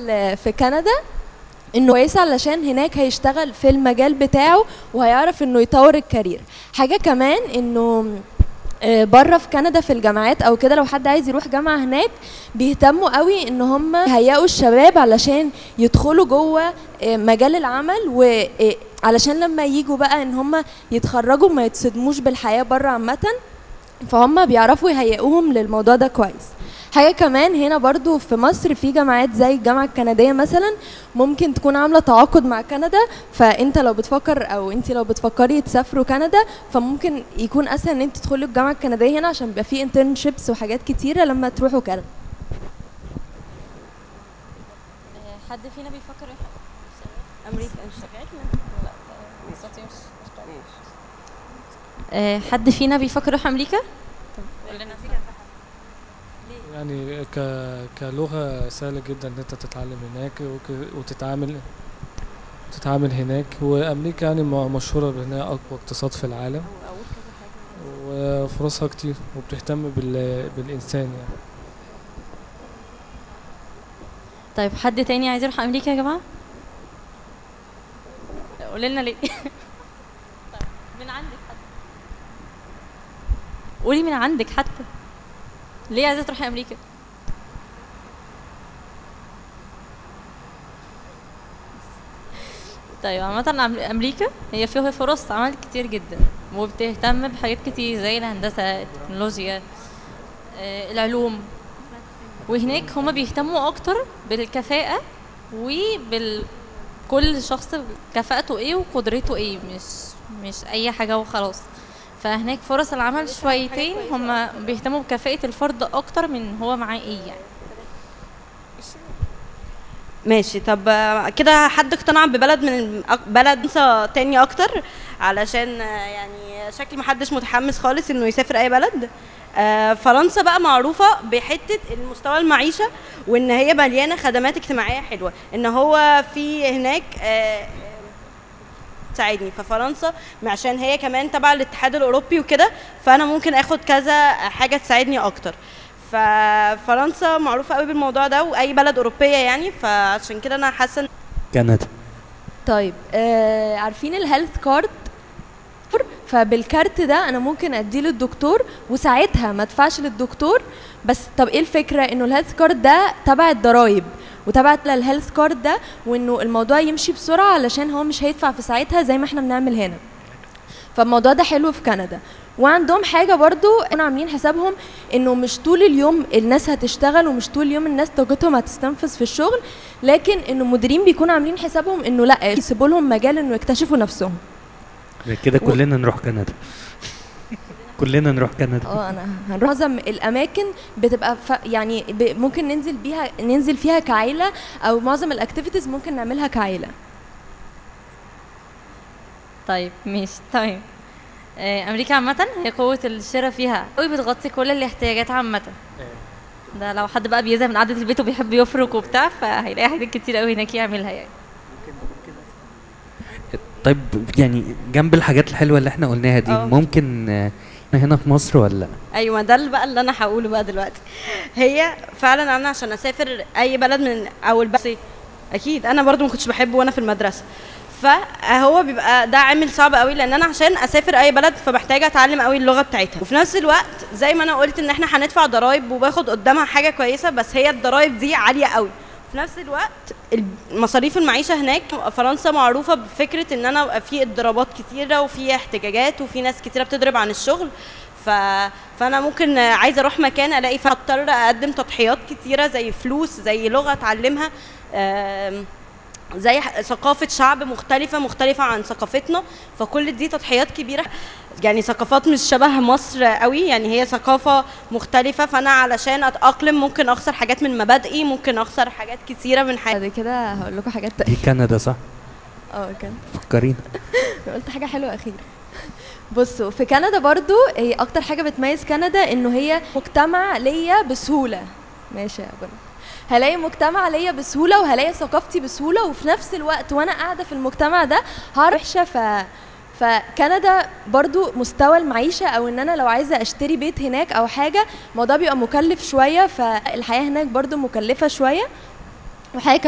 ال- في كندا انه كويس علشان هناك هيشتغل في المجال بتاعه وهيعرف انه يطور الكارير حاجه كمان انه آه، بره في كندا في الجامعات او كده لو حد عايز يروح جامعه هناك بيهتموا قوي ان هم يهيئوا الشباب علشان يدخلوا جوه آه، مجال العمل وعلشان لما يجوا بقى ان هم يتخرجوا ما يتصدموش بالحياه بره عامه فهم بيعرفوا يهيئوهم للموضوع ده كويس حاجه كمان هنا برضو في مصر في جامعات زي الجامعه الكنديه مثلا ممكن تكون عامله تعاقد مع كندا فانت لو بتفكر او انت لو بتفكري تسافروا كندا فممكن يكون اسهل ان انت تدخلي الجامعه الكنديه هنا عشان بيبقى في انترنشيبس وحاجات كتيره لما تروحوا كندا حد فينا بيفكر امريكا مش آه، حد فينا بيفكر يروح امريكا يعني ك... كلغة سهلة جدا ان انت تتعلم هناك وك... وتتعامل تتعامل هناك وامريكا يعني م- مشهورة بانها اقوى اقتصاد في العالم وفرصها كتير وبتهتم بال... بالانسان يعني طيب حد تاني عايز يروح امريكا يا جماعه قولي لنا ليه طيب من عندك حد قولي من عندك حتى ليه عايزه تروحي امريكا طيب عامة أم- أمريكا هي فيها فرص عمل كتير جدا وبتهتم بحاجات كتير زي الهندسة التكنولوجيا آه، العلوم وهناك هما بيهتموا أكتر بالكفاءة وبال كل شخص كفاءته ايه وقدرته ايه مش مش اي حاجة وخلاص فهناك فرص العمل شويتين هما بيهتموا بكفاءة الفرد اكتر من هو معاه ايه يعني ماشي طب آه، كده حد اقتنع ببلد من أك- بلد س- تاني اكتر علشان آه، يعني شكل محدش متحمس خالص انه يسافر اي بلد آه، فرنسا بقى معروفة بحتة المستوى المعيشة وان هي مليانة خدمات اجتماعية حلوة ان هو في هناك آه، تساعدني ففرنسا عشان هي كمان تبع الاتحاد الاوروبي وكده فانا ممكن اخد كذا حاجه تساعدني اكتر ففرنسا معروفه قوي بالموضوع ده واي بلد اوروبيه يعني فعشان كده انا حاسه إن كندا طيب آه عارفين الهيلث كارد فبالكارت ده انا ممكن اديه للدكتور وساعتها ما ادفعش للدكتور بس طب ايه الفكره انه الهيلث كارد ده تبع الضرايب وتبع الهيلث كارد ده وانه الموضوع يمشي بسرعه علشان هو مش هيدفع في ساعتها زي ما احنا بنعمل هنا فالموضوع ده حلو في كندا وعندهم حاجه برضو كانوا عاملين حسابهم انه مش طول اليوم الناس هتشتغل ومش طول اليوم الناس طاقتهم هتستنفذ في الشغل لكن انه المديرين بيكونوا عاملين حسابهم انه لا يسيبوا لهم مجال انه يكتشفوا نفسهم كده كلنا نروح كندا كلنا نروح كندا اه انا هنروح معظم الاماكن بتبقى ف... يعني ب... ممكن ننزل بيها ننزل فيها كعيله او معظم الاكتيفيتيز ممكن نعملها كعيله طيب ماشي تمام آه، امريكا عامة هي قوة الشراء فيها قوي بتغطي كل الاحتياجات عامة ده لو حد بقى بيزهق من قعدة البيت وبيحب يفرك وبتاع فهيلاقي حاجات كتير قوي هناك يعملها يعني طيب يعني جنب الحاجات الحلوه اللي احنا قلناها دي اه. ممكن آه، هنا في مصر ولا لا ايوه ده اللي بقى اللي انا هقوله بقى دلوقتي هي فعلا انا عشان اسافر اي بلد من او البلد اكيد انا برضو ما كنتش بحبه وانا في المدرسه فهو بيبقى ده عامل صعب قوي لان انا عشان اسافر اي بلد فمحتاجه اتعلم قوي اللغه بتاعتها وفي نفس الوقت زي ما انا قلت ان احنا هندفع ضرايب وباخد قدامها حاجه كويسه بس هي الضرايب دي عاليه قوي في نفس الوقت مصاريف المعيشه هناك فرنسا معروفه بفكره ان انا أبقى في اضطرابات كتيره وفي احتجاجات وفي ناس كتيره بتضرب عن الشغل ف... فانا ممكن عايزه اروح مكان الاقي فيه اضطر اقدم تضحيات كتيره زي فلوس زي لغه اتعلمها آم، زي ح- ثقافة شعب مختلفة مختلفة عن ثقافتنا فكل دي تضحيات كبيرة يعني ثقافات مش شبه مصر قوي يعني هي ثقافة مختلفة فأنا علشان أتأقلم ممكن أخسر حاجات من مبادئي ممكن أخسر حاجات كتيرة من حياتي بعد كده هقول لكم حاجات دي كندا صح اه كان فكرينا قلت حاجه حلوه اخيرا بصوا في كندا برضو هي اكتر حاجه بتميز كندا انه هي مجتمع ليا بسهوله ماشي يا بنا هلاقي مجتمع ليا بسهوله وهلاقي ثقافتي بسهوله وفي نفس الوقت وانا قاعده في المجتمع ده هعرف وحشه ف فكندا برضو مستوى المعيشة أو إن أنا لو عايزة أشتري بيت هناك أو حاجة الموضوع بيبقى مكلف شوية فالحياة هناك برضو مكلفة شوية وحاجة